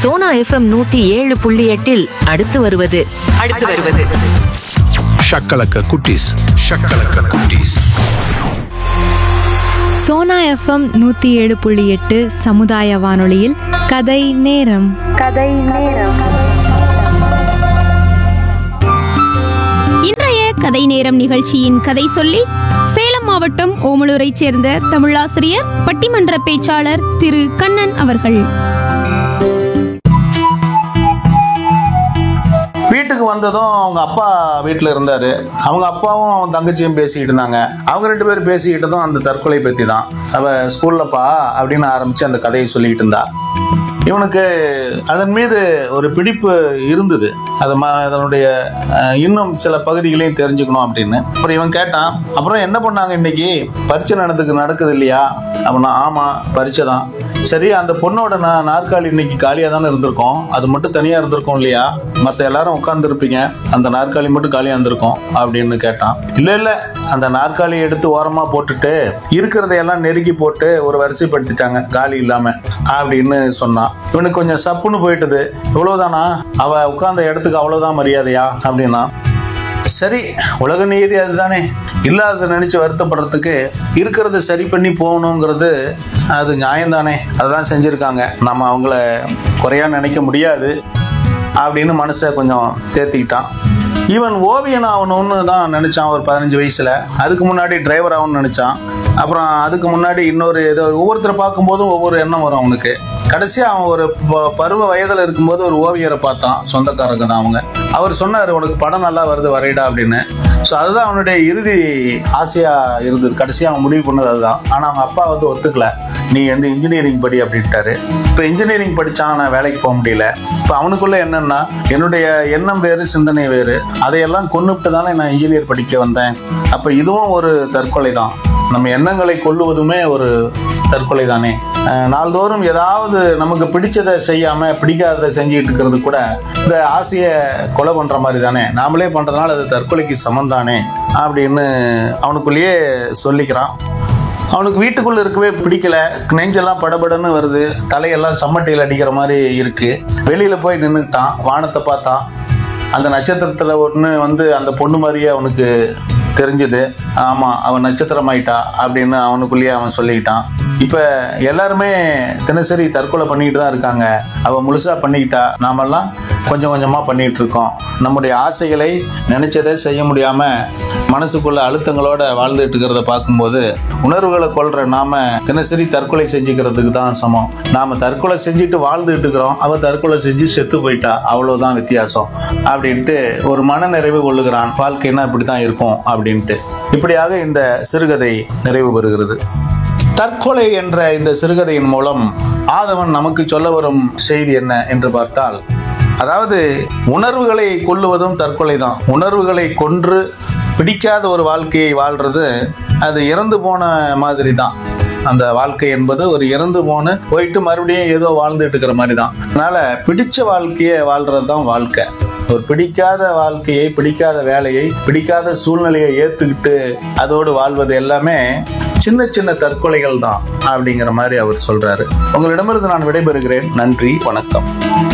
Sona FM நூத்தி ஏழு புள்ளி எட்டில் அடுத்து வருவது அடுத்து வருவது ஷக்கலக்க குட்டீஸ் ஷக்கலக்க குட்டீஸ் சோனா எஃப்எம் நூற்றி ஏழு புள்ளி எட்டு சமுதாய வானொலியில் கதை நேரம் இன்றைய கதை நேரம் நிகழ்ச்சியின் கதை சொல்லி சேலம் மாவட்டம் ஓமலூரைச் சேர்ந்த தமிழாசிரியர் பட்டிமன்ற பேச்சாளர் திரு கண்ணன் அவர்கள் வீட்டுக்கு வந்ததும் அவங்க அப்பா வீட்டில் இருந்தார் அவங்க அப்பாவும் அவன் தங்கச்சியும் பேசிக்கிட்டு இருந்தாங்க அவங்க ரெண்டு பேரும் பேசிக்கிட்டதும் அந்த தற்கொலை பற்றி தான் அவள் ஸ்கூல்லப்பா அப்படின்னு ஆரம்பித்து அந்த கதையை சொல்லிக்கிட்டு இருந்தா இவனுக்கு அதன் மீது ஒரு பிடிப்பு இருந்தது அது ம அதனுடைய அஹ், இன்னும் சில பகுதிகளையும் தெரிஞ்சுக்கணும் அப்படின்னு அப்புறம் இவன் கேட்டான் அப்புறம் என்ன பண்ணாங்க இன்னைக்கு பரீட்சை நடந்துக்கு நடக்குது இல்லையா அப்படின்னா ஆமாம் பரீட்சை தான் சரி அந்த பொண்ணோட நா- நாற்காலி இன்னைக்கு காலியாக தானே இருந்திருக்கும் அது மட்டும் தனியாக இருந்திருக்கும் இல்லையா மற்ற எல்லாரும் உட்காந்துருப்பீங்க அந்த நாற்காலி மட்டும் காலியாக இருந்திருக்கும் அப்படின்னு கேட்டான் இல்லை இல்லை அந்த நாற்காலியை எடுத்து ஓரமாக போட்டுட்டு இருக்கிறதையெல்லாம் நெருக்கி போட்டு ஒரு வரிசைப்படுத்திட்டாங்க காலி இல்லாமல் அப்படின்னு சொன்னான் இவனுக்கு கொஞ்சம் சப்புன்னு போயிட்டது இவ்வளவுதானா அவ உட்கார்ந்த இடத்துக்கு அவ்வளவுதான் மரியாதையா அப்படின்னா சரி உலக நீதி அதுதானே இல்லாததை நினைச்சு வருத்தப்படுறதுக்கு இருக்கிறத சரி பண்ணி போகணுங்கிறது அது நியாயம்தானே அதுதான் செஞ்சுருக்காங்க நம்ம அவங்கள குறையா நினைக்க முடியாது அப்படின்னு மனசை கொஞ்சம் தேத்திக்கிட்டான் ஈவன் ஓவியன் ஆகணும்னு தான் நினச்சான் ஒரு பதினஞ்சு வயசில் அதுக்கு முன்னாடி டிரைவர் ஆகணும்னு நினச்சான் அப்புறம் அதுக்கு முன்னாடி இன்னொரு ஏதோ ஒவ்வொருத்தரை பார்க்கும்போதும் ஒவ்வொரு எண்ணம் வரும் அவனுக்கு கடைசியாக அவன் ஒரு ப- பருவ வயதில் இருக்கும்போது ஒரு ஓவியரை பார்த்தான் சொந்தக்காரங்க தான் அவங்க அவர் சொன்னார் உனக்கு படம் நல்லா வருது வரைடா அப்படின்னு ஸோ அதுதான் அவனுடைய இறுதி ஆசையாக இருந்தது கடைசியாக அவன் முடிவு பண்ணது அதுதான் ஆனால் அவங்க அப்பா வந்து ஒத்துக்கல நீ வந்து இன்ஜினியரிங் படி அப்படின்ட்டாரு இப்போ இன்ஜினியரிங் படித்தான் நான் வேலைக்கு போக முடியல இப்போ அவனுக்குள்ள என்னன்னா என்னுடைய எண்ணம் வேறு சிந்தனை வேறு அதையெல்லாம் கொண்டுட்டு தானே நான் இன்ஜினியர் படிக்க வந்தேன் அப்போ இதுவும் ஒரு தற்கொலை தான் நம்ம எண்ணங்களை கொள்ளுவதுமே ஒரு தற்கொலை தானே அஹ் நாள்தோறும் ஏதாவது நமக்கு பிடிச்சதை செய்யாம பிடிக்காததை செஞ்சுட்டு இருக்கிறது கூட இந்த ஆசையை கொலை பண்ற மாதிரி தானே நாமளே பண்றதுனால அது தற்கொலைக்கு சமம் தானே அப்படின்னு அவனுக்குள்ளேயே சொல்லிக்கிறான் அவனுக்கு வீட்டுக்குள்ள இருக்கவே பிடிக்கல நெஞ்செல்லாம் படபடன்னு வருது தலையெல்லாம் சம்மட்டையில் அடிக்கிற மாதிரி இருக்கு வெளியில போய் நின்றுக்கிட்டான் வானத்தை பார்த்தான் அந்த நட்சத்திரத்தில் ஒன்று வந்து அந்த பொண்ணு மாதிரியே அவனுக்கு தெரிஞ்சுது ஆமாம் அவன் நட்சத்திரமாயிட்டா அப்படின்னு அவனுக்குள்ளேயே அவன் சொல்லிக்கிட்டான் இப்போ எல்லாருமே தினசரி தற்கொலை பண்ணிக்கிட்டு தான் இருக்காங்க அவன் முழுசாக பண்ணிக்கிட்டா நாமெல்லாம் கொஞ்சம் கொஞ்சமாக பண்ணிகிட்டு இருக்கோம் நம்முடைய ஆசைகளை நினைச்சதை செய்ய முடியாமல் மனசுக்குள்ள அழுத்தங்களோட வாழ்ந்துட்டு இருக்கிறத பார்க்கும்போது உணர்வுகளை கொள்ற நாம தினசரி தற்கொலை செஞ்சுக்கிறதுக்கு தான் சமம் நாம தற்கொலை செஞ்சுட்டு வாழ்ந்துட்டு இருக்கிறோம் அவ தற்கொலை செஞ்சு செத்து போயிட்டா அவ்வளவுதான் வித்தியாசம் அப்படின்ட்டு ஒரு மன நிறைவு கொள்ளுகிறான் வாழ்க்கைன்னா இப்படி தான் இருக்கும் அப்படின்ட்டு இப்படியாக இந்த சிறுகதை நிறைவு பெறுகிறது தற்கொலை என்ற இந்த சிறுகதையின் மூலம் ஆதவன் நமக்கு சொல்ல வரும் செய்தி என்ன என்று பார்த்தால் அதாவது உணர்வுகளை கொல்லுவதும் தற்கொலை தான் உணர்வுகளை கொன்று பிடிக்காத ஒரு வாழ்க்கையை வாழ்றது அது இறந்து போன மாதிரி தான் அந்த வாழ்க்கை என்பது ஒரு இறந்து போன போயிட்டு மறுபடியும் ஏதோ வாழ்ந்துட்டு இருக்கிற மாதிரி தான் அதனால பிடிச்ச வாழ்க்கையை வாழ்றது தான் வாழ்க்கை ஒரு பிடிக்காத வாழ்க்கையை பிடிக்காத வேலையை பிடிக்காத சூழ்நிலையை ஏத்துக்கிட்டு அதோடு வாழ்வது எல்லாமே சின்ன சின்ன தற்கொலைகள் தான் அப்படிங்கிற மாதிரி அவர் சொல்றாரு உங்களிடமிருந்து நான் விடைபெறுகிறேன் நன்றி வணக்கம்